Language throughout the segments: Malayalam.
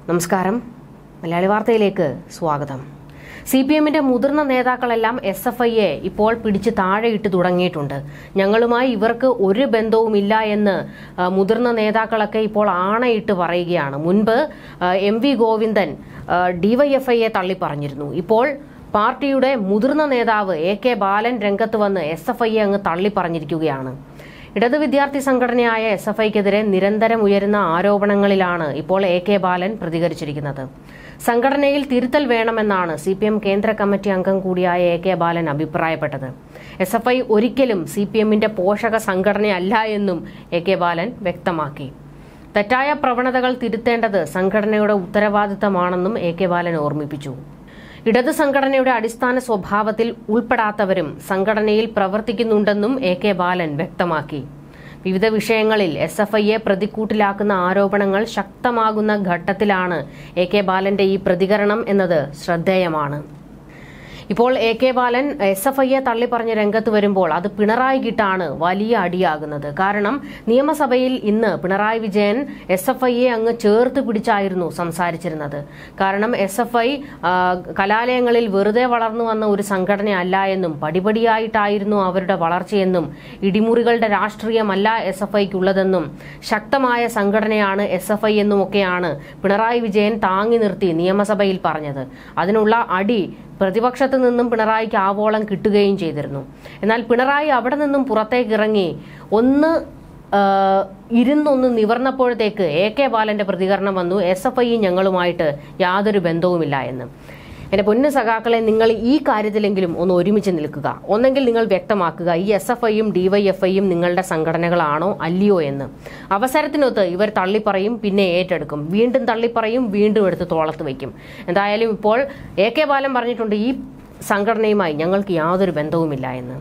നമസ്കാരം മലയാളി വാർത്തയിലേക്ക് സ്വാഗതം സി പി എമ്മിന്റെ മുതിർന്ന നേതാക്കളെല്ലാം എസ് എഫ് ഐയെ ഇപ്പോൾ പിടിച്ച് താഴെയിട്ട് തുടങ്ങിയിട്ടുണ്ട് ഞങ്ങളുമായി ഇവർക്ക് ഒരു ബന്ധവുമില്ല എന്ന് ആ, മുതിർന്ന നേതാക്കളൊക്കെ ഇപ്പോൾ ആണയിട്ട് പറയുകയാണ് മുൻപ് ആ, എം വി ഗോവിന്ദൻ ഡിവൈഎഫ്ഐയെ തള്ളി പറഞ്ഞിരുന്നു ഇപ്പോൾ പാർട്ടിയുടെ മുതിർന്ന നേതാവ് എ കെ ബാലൻ രംഗത്ത് വന്ന് എസ് എഫ് ഐയെ അങ്ങ് തള്ളി പറഞ്ഞിരിക്കുകയാണ് ഇടത് വിദ്യാർത്ഥി സംഘടനയായ എസ് എഫ് ഐക്കെതിരെ നിരന്തരം ഉയരുന്ന ആരോപണങ്ങളിലാണ് ഇപ്പോൾ എ കെ ബാലൻ പ്രതികരിച്ചിരിക്കുന്നത് സംഘടനയിൽ തിരുത്തൽ വേണമെന്നാണ് സി പി എം കേന്ദ്ര കമ്മിറ്റി അംഗം കൂടിയായ എ കെ ബാലൻ അഭിപ്രായപ്പെട്ടത് എസ് എഫ് ഐ ഒരിക്കലും സി പി എമ്മിന്റെ പോഷക സംഘടനയല്ല എന്നും എ കെ ബാലൻ വ്യക്തമാക്കി തെറ്റായ പ്രവണതകൾ തിരുത്തേണ്ടത് സംഘടനയുടെ ഉത്തരവാദിത്തമാണെന്നും എ കെ ബാലൻ ഓർമ്മിപ്പിച്ചു ഇടത് സംഘടനയുടെ അടിസ്ഥാന സ്വഭാവത്തിൽ ഉൾപ്പെടാത്തവരും സംഘടനയിൽ പ്രവർത്തിക്കുന്നുണ്ടെന്നും എ കെ ബാലൻ വ്യക്തമാക്കി വിവിധ വിഷയങ്ങളിൽ എസ് എഫ് ഐയെ പ്രതിക്കൂട്ടിലാക്കുന്ന ആരോപണങ്ങൾ ശക്തമാകുന്ന ഘട്ടത്തിലാണ് എ കെ ബാലന്റെ ഈ പ്രതികരണം എന്നത് ശ്രദ്ധേയമാണ് ഇപ്പോൾ A K Balan S F ഐയെ തള്ളിപ്പറഞ്ഞ് രംഗത്ത് വരുമ്പോൾ അത് പിണറായിക്കിട്ടാണ് വലിയ അടിയാകുന്നത് കാരണം നിയമസഭയിൽ ഇന്ന് പിണറായി വിജയൻ എസ് എഫ് ഐയെ അങ്ങ് ചേർത്ത് പിടിച്ചായിരുന്നു സംസാരിച്ചിരുന്നത് കാരണം എസ് എഫ് ഐ കലാലയങ്ങളിൽ വെറുതെ വളർന്നു വന്ന ഒരു സംഘടനയല്ല എന്നും പടിപടിയായിട്ടായിരുന്നു അവരുടെ വളർച്ചയെന്നും ഇടിമുറികളുടെ രാഷ്ട്രീയമല്ല എസ് എഫ് ഐക്കുള്ളതെന്നും ശക്തമായ സംഘടനയാണ് എസ് എഫ് ഐ എന്നുമൊക്കെയാണ് പിണറായി വിജയൻ താങ്ങി നിർത്തി നിയമസഭയിൽ പറഞ്ഞത് അതിനുള്ള അടി പ്രതിപക്ഷത്ത് നിന്നും പിണറായിക്ക് ആവോളം കിട്ടുകയും ചെയ്തിരുന്നു എന്നാൽ പിണറായി അവിടെ നിന്നും പുറത്തേക്ക് ഇറങ്ങി ഒന്ന് ആ, ഇരുന്നൊന്ന് നിവർന്നപ്പോഴത്തേക്ക് എ കെ ബാലന്റെ പ്രതികരണം വന്നു എസ് എഫ് ഐ ഞങ്ങളുമായിട്ട് യാതൊരു ബന്ധവുമില്ല എന്ന് എന്റെ പൊന്നു സഖാക്കളെ നിങ്ങൾ ഈ കാര്യത്തിലെങ്കിലും ഒന്ന് ഒരുമിച്ച് നിൽക്കുക ഒന്നെങ്കിൽ നിങ്ങൾ വ്യക്തമാക്കുക ഈ എസ് എഫ് ഐയും ഡിവൈഎഫ്ഐയും നിങ്ങളുടെ സംഘടനകളാണോ അല്ലയോ എന്ന് അവസരത്തിനൊത്ത് ഇവർ തള്ളിപ്പറയും പിന്നെ ഏറ്റെടുക്കും വീണ്ടും തള്ളിപ്പറയും വീണ്ടും എടുത്ത് തോളത്ത് വയ്ക്കും എന്തായാലും ഇപ്പോൾ എ കെ ബാലൻ പറഞ്ഞിട്ടുണ്ട് ഈ സംഘടനയുമായി ഞങ്ങൾക്ക് യാതൊരു ബന്ധവുമില്ല എന്ന്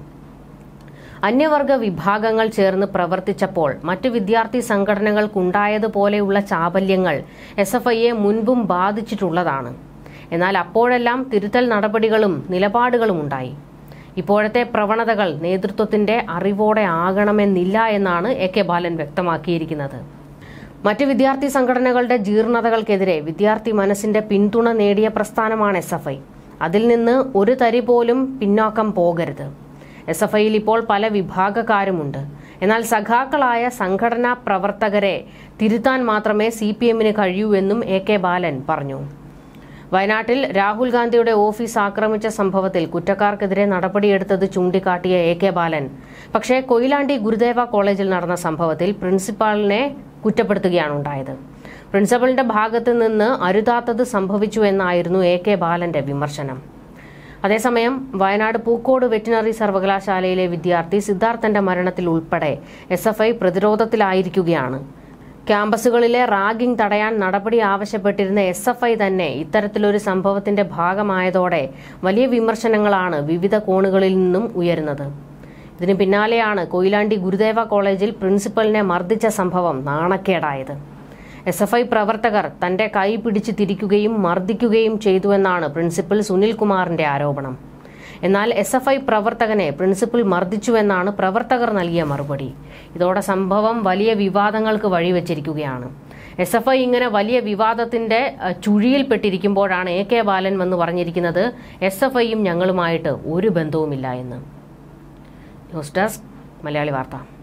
അന്യവർഗ വിഭാഗങ്ങൾ ചേർന്ന് പ്രവർത്തിച്ചപ്പോൾ മറ്റു വിദ്യാർത്ഥി സംഘടനകൾക്കുണ്ടായതുപോലെയുള്ള ചാബല്യങ്ങൾ എസ് എഫ് ഐയെ മുൻപും ബാധിച്ചിട്ടുള്ളതാണ് എന്നാൽ അപ്പോഴെല്ലാം തിരുത്തൽ നടപടികളും നിലപാടുകളും ഉണ്ടായി ഇപ്പോഴത്തെ പ്രവണതകൾ നേതൃത്വത്തിന്റെ അറിവോടെ ആകണമെന്നില്ല എന്നാണ് എ കെ ബാലൻ വ്യക്തമാക്കിയിരിക്കുന്നത് മറ്റ് വിദ്യാർത്ഥി സംഘടനകളുടെ ജീർണതകൾക്കെതിരെ വിദ്യാർത്ഥി മനസ്സിന്റെ പിന്തുണ നേടിയ പ്രസ്ഥാനമാണ് എസ് എഫ് ഐ അതിൽ നിന്ന് ഒരു തരി പോലും പിന്നോക്കം പോകരുത് എസ് എഫ് ഐയിൽ ഇപ്പോൾ പല വിഭാഗക്കാരുമുണ്ട് എന്നാൽ സഖാക്കളായ സംഘടനാ പ്രവർത്തകരെ തിരുത്താൻ മാത്രമേ സി പി എമ്മിന് കഴിയൂ എന്നും എ കെ ബാലൻ പറഞ്ഞു വയനാട്ടിൽ രാഹുൽ ഗാന്ധിയുടെ ഓഫീസ് ആക്രമിച്ച സംഭവത്തിൽ കുറ്റക്കാർക്കെതിരെ നടപടിയെടുത്തത് ചൂണ്ടിക്കാട്ടിയ എ കെ ബാലൻ പക്ഷേ കൊയിലാണ്ടി ഗുരുദേവ കോളേജിൽ നടന്ന സംഭവത്തിൽ പ്രിൻസിപ്പാളിനെ കുറ്റപ്പെടുത്തുകയാണ് ഉണ്ടായത് പ്രിൻസിപ്പലിന്റെ ഭാഗത്ത് നിന്ന് അരുതാത്തത് സംഭവിച്ചു എന്നായിരുന്നു എ കെ ബാലന്റെ വിമർശനം അതേസമയം വയനാട് പൂക്കോട് വെറ്റിനറി സർവകലാശാലയിലെ വിദ്യാർത്ഥി സിദ്ധാർത്ഥന്റെ മരണത്തിൽ ഉൾപ്പെടെ എസ് എഫ് ഐ പ്രതിരോധത്തിലായിരിക്കുകയാണ് ക്യാമ്പസുകളിലെ റാഗിംഗ് തടയാൻ നടപടി ആവശ്യപ്പെട്ടിരുന്ന എസ് എഫ് ഐ തന്നെ ഇത്തരത്തിലൊരു സംഭവത്തിന്റെ ഭാഗമായതോടെ വലിയ വിമർശനങ്ങളാണ് വിവിധ കോണുകളിൽ നിന്നും ഉയരുന്നത് ഇതിന് പിന്നാലെയാണ് കൊയിലാണ്ടി ഗുരുദേവ കോളേജിൽ പ്രിൻസിപ്പലിനെ മർദ്ദിച്ച സംഭവം നാണക്കേടായത് എസ് എഫ് ഐ പ്രവർത്തകർ തന്റെ കൈ പിടിച്ച് തിരിക്കുകയും മർദ്ദിക്കുകയും ചെയ്തുവെന്നാണ് പ്രിൻസിപ്പൽ സുനിൽ കുമാറിന്റെ ആരോപണം എന്നാൽ എസ് എഫ് ഐ പ്രവർത്തകനെ പ്രിൻസിപ്പൽ മർദ്ദിച്ചുവെന്നാണ് പ്രവർത്തകർ നൽകിയ മറുപടി ഇതോടെ സംഭവം വലിയ വിവാദങ്ങൾക്ക് വഴിവെച്ചിരിക്കുകയാണ് എസ് എഫ് ഐ ഇങ്ങനെ വലിയ വിവാദത്തിന്റെ അഹ്, ചുഴിയിൽപ്പെട്ടിരിക്കുമ്പോഴാണ് എ കെ ബാലൻ വന്ന് പറഞ്ഞിരിക്കുന്നത് എസ് എഫ് ഐയും ഞങ്ങളുമായിട്ട് ഒരു ബന്ധവുമില്ല എന്ന് ന്യൂസ് ഡെസ്ക് മലയാളി വാർത്ത